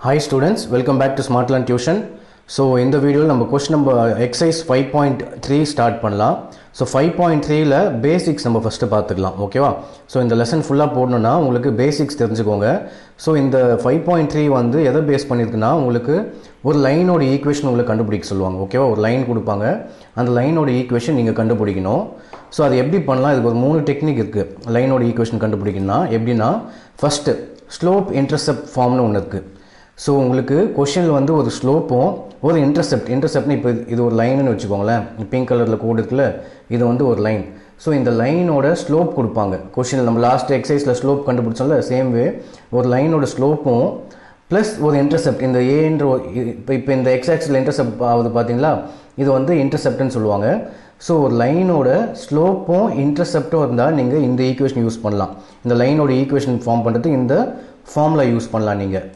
hi students welcome back to smart learn tuition so இந்த வீடியோவில் நம்ம question number exercise five point three start பண்ணலாம் so five point த்ரீல basics நம்ம first பார்த்துக்கலாம் ஓகேவா ஸோ இந்த லெசன் ஃபுல்லாக போடணுன்னா உங்களுக்கு பேசிக்ஸ் தெரிஞ்சுக்கோங்க ஸோ இந்த ஃபைவ் பாயிண்ட் த்ரீ வந்து எதை பேஸ் பண்ணியிருக்குன்னா உங்களுக்கு ஒரு லைனோட ஈக்குவேஷன் உங்களுக்கு கண்டுபிடிக்க சொல்லுவாங்க ஓகேவா ஒரு லைன் கொடுப்பாங்க அந்த லைனோட ஈக்குவேஷன் நீங்கள் கண்டுபிடிக்கணும் ஸோ அது எப்படி பண்ணலாம் இதுக்கு ஒரு மூணு டெக்னிக் இருக்குது லைனோட ஈக்குவேஷன் கண்டுபிடிக்கணும்னா எப்படின்னா ஃபஸ்ட்டு ஸ்லோப் இன்டர்செப்ட் ஃபார்ம்னு ஒன்று இருக்குது ஸோ உங்களுக்கு கொஷினில் வந்து ஒரு ஸ்லோப்பும் ஒரு இன்டர்செப்ட் இன்டர்செப்ட்னு இப்போ இது ஒரு லைனுன்னு வச்சுக்கோங்களேன் பிங்க் கலரில் கோடு இருக்குல்ல இது வந்து ஒரு லைன் ஸோ இந்த லைனோட ஸ்லோப் கொடுப்பாங்க கொஷினில் நம்ம லாஸ்ட் எக்ஸசைஸில் ஸ்லோப் கண்டுபிடிச்சோம்ல சேம் வே ஒரு லைனோட ஸ்லோப்பும் ப்ளஸ் ஒரு இன்டர்செப்ட் இந்த ஏன்ற இப்போ இப்போ இந்த எக்ஸாக்ஸில் இன்டர்செப்ட் ஆகுது பார்த்தீங்களா இது வந்து இன்டர்செப்ட்னு சொல்லுவாங்க ஸோ ஒரு லைனோட ஸ்லோப்பும் இன்டர்செப்டும் இருந்தால் நீங்கள் இந்த ஈக்குவேஷன் யூஸ் பண்ணலாம் இந்த லைனோட ஈக்குவேஷன் ஃபார்ம் பண்ணுறதுக்கு இந்த ஃபார்முலா யூஸ் பண்ணலாம் நீங்கள்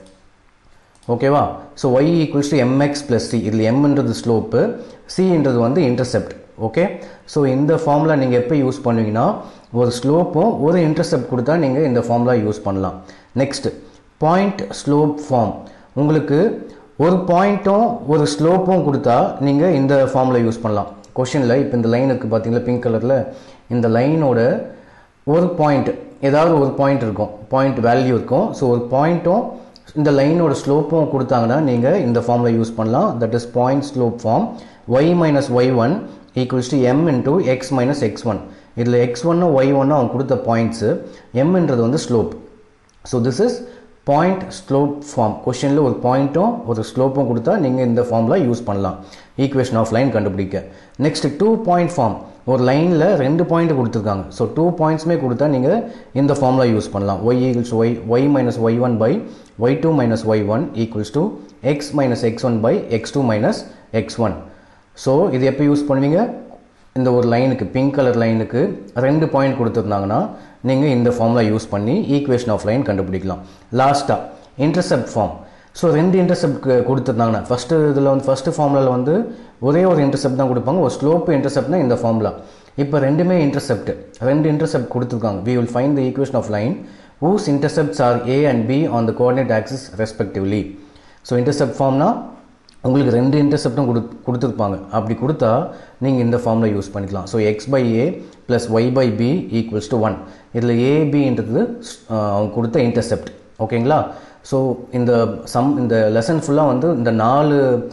ஓகேவா so y equals to m x plus c இதில் எம்ன்றது ஸ்லோப்பு சின்றது வந்து இன்டர்செப்ட் ஓகே ஸோ இந்த ஃபார்முலா நீங்கள் எப்போ யூஸ் பண்ணுவீங்கன்னா ஒரு ஸ்லோப்பும் ஒரு இன்டர்செப்ட் கொடுத்தா நீங்கள் இந்த ஃபார்முலா யூஸ் பண்ணலாம் நெக்ஸ்ட் பாயிண்ட் ஸ்லோப் ஃபார்ம் உங்களுக்கு ஒரு பாயிண்ட்டும் ஒரு ஸ்லோப்பும் கொடுத்தா நீங்கள் இந்த ஃபார்முலா யூஸ் பண்ணலாம் கொஷினில் இப்போ இந்த லைன் இருக்குது பார்த்தீங்களா பிங்க் கலரில் இந்த லைனோட ஒரு பாயிண்ட் ஏதாவது ஒரு பாயிண்ட் இருக்கும் பாயிண்ட் வேல்யூ இருக்கும் ஸோ ஒரு பாயிண்ட்டும் இந்த லைனோட ஸ்லோப்பும் கொடுத்தாங்கன்னா நீங்கள் இந்த ஃபார்மில் யூஸ் பண்ணலாம் that is point slope form y minus y one equals to m into x minus x one இதில் எக்ஸ் ஒன்னும் ஒய் ஒன்னும் அவங்க கொடுத்த பாயிண்ட்ஸு எம்ன்றது வந்து slope so this is point slope form கொஷனில் ஒரு பாயிண்ட்டும் ஒரு ஸ்லோப்பும் கொடுத்தா நீங்கள் இந்த ஃபார்மில் யூஸ் பண்ணலாம் ஈக்குவேஷன் ஆஃப் லைன் கண்டுபிடிக்க நெக்ஸ்ட் டூ பாயிண்ட் ஃபார்ம் ஒரு லைனில் ரெண்டு பாயிண்ட் கொடுத்துருக்காங்க ஸோ டூ பாயிண்ட்ஸுமே கொடுத்தா நீங்கள் இந்த ஃபார்மில் யூஸ் பண்ணலாம் y equals y y minus y one by y two minus y one equals to x minus x one by x two minus x one so இது எப்போ யூஸ் பண்ணுவீங்க இந்த ஒரு லைனுக்கு பிங்க் கலர் லைனுக்கு ரெண்டு பாயிண்ட் கொடுத்துருந்தாங்கன்னா நீங்கள் இந்த ஃபார்மில் யூஸ் பண்ணி ஈக்குவேஷன் ஆஃப் லைன் கண்டுபிடிக்கலாம் லாஸ்ட்டாக இன்டர்செப்ட் ஃபார்ம் ஸோ ரெண்டு இன்டர்செப்ட் கொடுத்துருந்தாங்கன்னா ஃபஸ்ட்டு இதில் வந்து ஃபஸ்ட்டு ஃபார்முலாவில் வந்து ஒரே ஒரு இன்டர்செப்ட் தான் கொடுப்பாங்க ஒரு ஸ்லோப் இன்டர்செப்ட்னா இந்த ஃபார்முலா இப்போ ரெண்டுமே இன்டர்செப்ட் ரெண்டு இன்டர்செப்ட் கொடுத்துருக்காங்க we will find the equation of line whose intercepts are a and b on the coordinate axis respectively so intercept ஃபார்ம்னா உங்களுக்கு ரெண்டு இன்டர்செப்டும் கொடு கொடுத்துருப்பாங்க அப்படி கொடுத்தா நீங்கள் இந்த ஃபார்மில் யூஸ் பண்ணிக்கலாம் so x by a plus y by b equals to one இதில் ஏபின்றது அவங்க கொடுத்த இன்டர்செப்ட் ஓகேங்களா ஸோ இந்த சம் இந்த லெசன் ஃபுல்லாக வந்து இந்த நாலு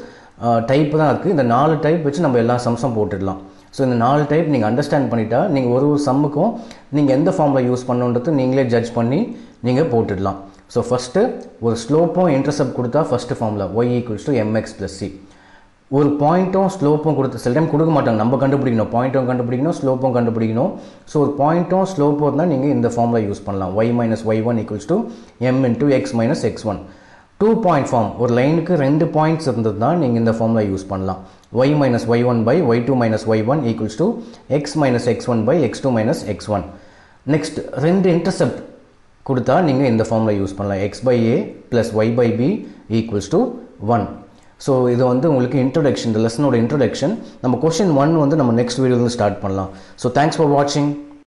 டைப் தான் இருக்குது இந்த நாலு டைப் வச்சு நம்ம எல்லா சம்ஸும் போட்டுடலாம் ஸோ இந்த நாலு டைப் நீங்கள் அண்டர்ஸ்டாண்ட் பண்ணிட்டா நீங்கள் ஒரு ஒரு சம்முக்கும் நீங்கள் எந்த ஃபார்மில் யூஸ் பண்ணுன்றது நீங்களே ஜட்ஜ் பண்ணி நீங்கள் போட்டுடலாம் ஸோ ஃபஸ்ட்டு ஒரு ஸ்லோப்பும் இன்டர்செப்ட் கொடுத்தா ஃபஸ்ட்டு ஃபார்மில் y equals to m x plus c ஒரு பாயிண்ட்டும் ஸ்லோப்பும் கொடுத்து சில டைம் கொடுக்க மாட்டாங்க நம்ம கண்டுபிடிக்கணும் பாயிண்ட்டும் கண்டுபிடிக்கணும் ஸ்லோப்பும் கண்டுபிடிக்கணும் ஸோ ஒரு பாயிண்ட்டும் ஸ்லோப்பும் இருந்தால் நீங்கள் இந்த ஃபார்மில் யூஸ் பண்ணலாம் y minus y one equals to m into x minus x one two point form ஒரு லைனுக்கு ரெண்டு பாயிண்ட்ஸ் இருந்தது தான் நீங்கள் இந்த ஃபார்மில் யூஸ் பண்ணலாம் y minus y1 by y2 minus y1 equals to x minus x1 by x2 minus x1 next ரெண்டு இன்டர்செப்ட் கொடுத்தா நீங்கள் இந்த ஃபார்மில் யூஸ் பண்ணலாம் x by a plus y by b equals to 1 so இது வந்து உங்களுக்கு இன்ட்ரொடக்ஷன் இந்த லெசனோட இன்ட்ரொடக்ஷன் நம்ம கொஷின் ஒன் வந்து நம்ம நெக்ஸ்ட் வீடியோவில் ஸ்டார்ட் பண்ணலாம் ஸோ தேங்க்ஸ் ஃபார் வாட்சிங்